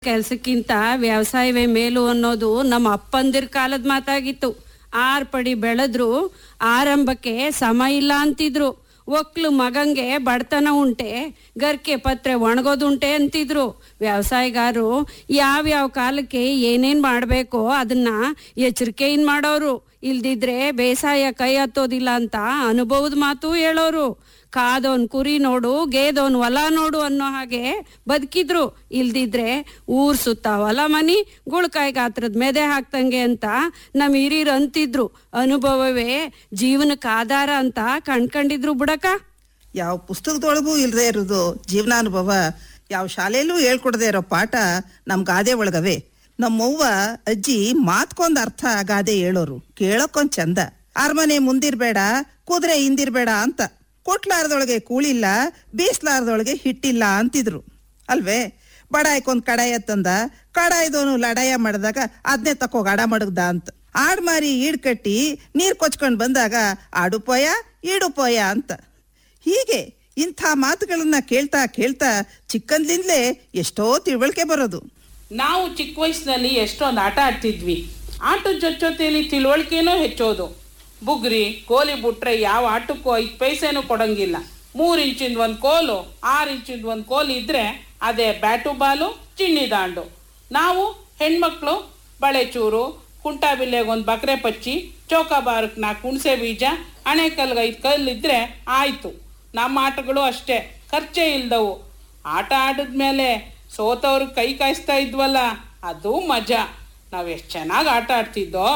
ಕೆಲ್ಸಕ್ಕಿಂತ ವ್ಯವಸಾಯವೇ ಮೇಲು ಅನ್ನೋದು ನಮ್ಮ ಅಪ್ಪಂದಿರ ಕಾಲದ ಮಾತಾಗಿತ್ತು ಆರ್ ಪಡಿ ಬೆಳೆದ್ರು ಆರಂಭಕ್ಕೆ ಸಮ ಇಲ್ಲ ಅಂತಿದ್ರು ಒಕ್ಲು ಮಗಂಗೆ ಬಡತನ ಉಂಟೆ ಗರ್ಕೆ ಪತ್ರೆ ಒಣಗೋದುಂಟೆ ಅಂತಿದ್ರು ವ್ಯವಸಾಯಗಾರರು ಯಾವ್ಯಾವ ಕಾಲಕ್ಕೆ ಏನೇನ್ ಮಾಡ್ಬೇಕೋ ಅದನ್ನ ಎಚ್ಚರಿಕೆಯಿಂದ ಮಾಡೋರು ಇಲ್ದಿದ್ರೆ ಬೇಸಾಯ ಕೈ ಹತ್ತೋದಿಲ್ಲ ಅಂತ ಅನುಭವದ ಮಾತು ಹೇಳೋರು ಕಾದೋನ್ ಕುರಿ ನೋಡು ಗೇದೋನ್ ಹೊಲ ನೋಡು ಅನ್ನೋ ಹಾಗೆ ಬದುಕಿದ್ರು ಇಲ್ದಿದ್ರೆ ಊರ್ ಸುತ್ತ ಹೊಲ ಮನಿ ಗುಳ್ಕಾಯಿ ಗಾತ್ರದ ಮೆದೆ ಹಾಕ್ತಂಗೆ ಅಂತ ನಮ್ ಹಿರಿಯರು ಅಂತಿದ್ರು ಅನುಭವವೇ ಜೀವನಕ್ಕೆ ಆಧಾರ ಅಂತ ಕಣ್ಕಂಡಿದ್ರು ಬುಡಕ ಯಾವ ಪುಸ್ತಕದೊಳಗೂ ಇಲ್ಲದೆ ಇರೋದು ಜೀವನಾನುಭವ ಯಾವ ಶಾಲೆಯಲ್ಲೂ ಹೇಳ್ಕೊಡದೆ ಇರೋ ಪಾಠ ನಮ್ ಗಾದೆ ಒಳಗವೆ ನಮ್ಮವ್ವ ಅಜ್ಜಿ ಮಾತ್ಕೊಂದ್ ಅರ್ಥ ಗಾದೆ ಹೇಳೋರು ಕೇಳಕ್ಕೊಂದ್ ಚಂದ ಅರಮನೆ ಮುಂದಿರ್ಬೇಡ ಕುದುರೆ ಹಿಂದಿರ್ಬೇಡ ಅಂತ ಕೊಟ್ಲಾರದೊಳಗೆ ಕೂಳಿಲ್ಲ ಬೀಸ್ಲಾರದೊಳಗೆ ಹಿಟ್ಟಿಲ್ಲ ಅಂತಿದ್ರು ಅಲ್ವೇ ಬಡಾಯ್ಕೊಂದ್ ಕಡಾಯ ತಂದ ಕಡಾಯ್ದವನು ಲಡಾಯ ಮಾಡಿದಾಗ ಅದನ್ನೇ ತಕೋ ಗಡ ಮಡಗ್ದ ಅಂತ ಆಡ್ ಮಾರಿ ಈಡ್ ಕಟ್ಟಿ ನೀರ್ ಕೊಚ್ಕೊಂಡ್ ಬಂದಾಗ ಆಡುಪೋಯ ಈಡುಪೋಯ ಅಂತ ಹೀಗೆ ಇಂಥ ಮಾತುಗಳನ್ನ ಕೇಳ್ತಾ ಕೇಳ್ತಾ ಚಿಕ್ಕಂದ್ಲಿಂದಲೇ ಎಷ್ಟೋ ತಿಳುವಳಿಕೆ ಬರೋದು ನಾವು ಚಿಕ್ಕ ವಯಸ್ಸಿನಲ್ಲಿ ಎಷ್ಟೊಂದು ಆಟ ಆಡ್ತಿದ್ವಿ ಆಟದ ಜೊತೆಲಿ ತಿಳುವಳಿಕೆನೂ ಹೆಚ್ಚೋದು ಬುಗ್ರಿ ಗೋಲಿ ಬಿಟ್ರೆ ಯಾವ ಆಟಕ್ಕೂ ಐದು ಪೈಸೆನೂ ಕೊಡಂಗಿಲ್ಲ ಮೂರು ಇಂಚಿಂದ ಒಂದು ಕೋಲು ಆರು ಇಂಚಿಂದ ಒಂದು ಕೋಲು ಇದ್ರೆ ಅದೇ ಬ್ಯಾಟು ಬಾಲು ಚಿನ್ನಿ ದಾಂಡು ನಾವು ಹೆಣ್ಮಕ್ಳು ಬಳೆಚೂರು ಕುಂಟಾಬಿಲ್ಲೆಗೆ ಒಂದು ಬಕ್ರೆ ಪಚ್ಚಿ ಚೌಕಾಬಾರಕ್ಕೆ ನಾಲ್ಕು ಹುಣಸೆ ಬೀಜ ಅಣೆಕಲ್ಗೆ ಐದು ಕಲ್ಲಿದ್ರೆ ಆಯಿತು ನಮ್ಮ ಆಟಗಳು ಅಷ್ಟೇ ಖರ್ಚೇ ಇಲ್ದವು ಆಟ ಆಡಿದ್ಮೇಲೆ ಸೋತವ್ರಿಗೆ ಕೈ ಕಾಯಿಸ್ತಾ ಇದ್ವಲ್ಲ ಅದು ಮಜಾ ನಾವು ಎಷ್ಟು ಚೆನ್ನಾಗಿ ಆಟ ಆಡ್ತಿದ್ದೋ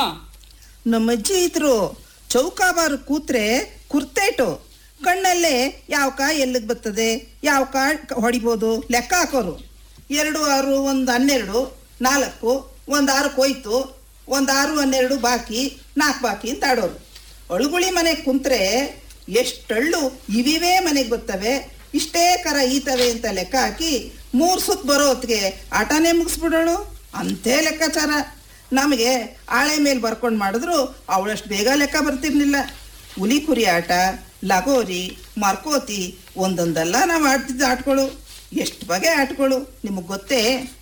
ನಮ್ಮ ಅಜ್ಜಿ ಇದ್ರು ಚೌಕಾಬಾರು ಕೂತ್ರೆ ಕುರ್ತೇಟು ಕಣ್ಣಲ್ಲೇ ಯಾವ ಕಾಯಿ ಎಲ್ಲಿಗೆ ಬರ್ತದೆ ಯಾವ ಕಾಯಿ ಹೊಡಿಬೋದು ಲೆಕ್ಕ ಹಾಕೋರು ಎರಡು ಆರು ಒಂದು ಹನ್ನೆರಡು ನಾಲ್ಕು ಒಂದು ಆರಕ್ಕೆ ಹೋಯ್ತು ಒಂದು ಆರು ಹನ್ನೆರಡು ಬಾಕಿ ನಾಲ್ಕು ಬಾಕಿ ಅಂತ ಆಡೋರು ಅಳುಗುಳಿ ಮನೆಗೆ ಕುಂತ್ರೆ ಎಷ್ಟಳ್ಳು ಇವಿವೇ ಮನೆಗೆ ಬರ್ತವೆ ಇಷ್ಟೇ ಕರ ಈತವೆ ಅಂತ ಲೆಕ್ಕ ಹಾಕಿ ಮೂರು ಸುತ್ತ ಬರೋ ಹೊತ್ತಿಗೆ ಆಟನೇ ಮುಗಿಸ್ಬಿಡೋಳು ಅಂತೇ ಲೆಕ್ಕಾಚಾರ ನಮಗೆ ಆಳೆ ಮೇಲೆ ಬರ್ಕೊಂಡು ಮಾಡಿದ್ರು ಅವಳಷ್ಟು ಬೇಗ ಲೆಕ್ಕ ಬರ್ತಿರ್ಲಿಲ್ಲ ಹುಲಿ ಕುರಿ ಆಟ ಲಗೋರಿ ಮರ್ಕೋತಿ ಒಂದೊಂದಲ್ಲ ನಾವು ಆಡ್ತಿದ್ದ ಆಟಗಳು ಎಷ್ಟು ಬಗೆ ಆಟಗಳು ನಿಮಗೆ ಗೊತ್ತೇ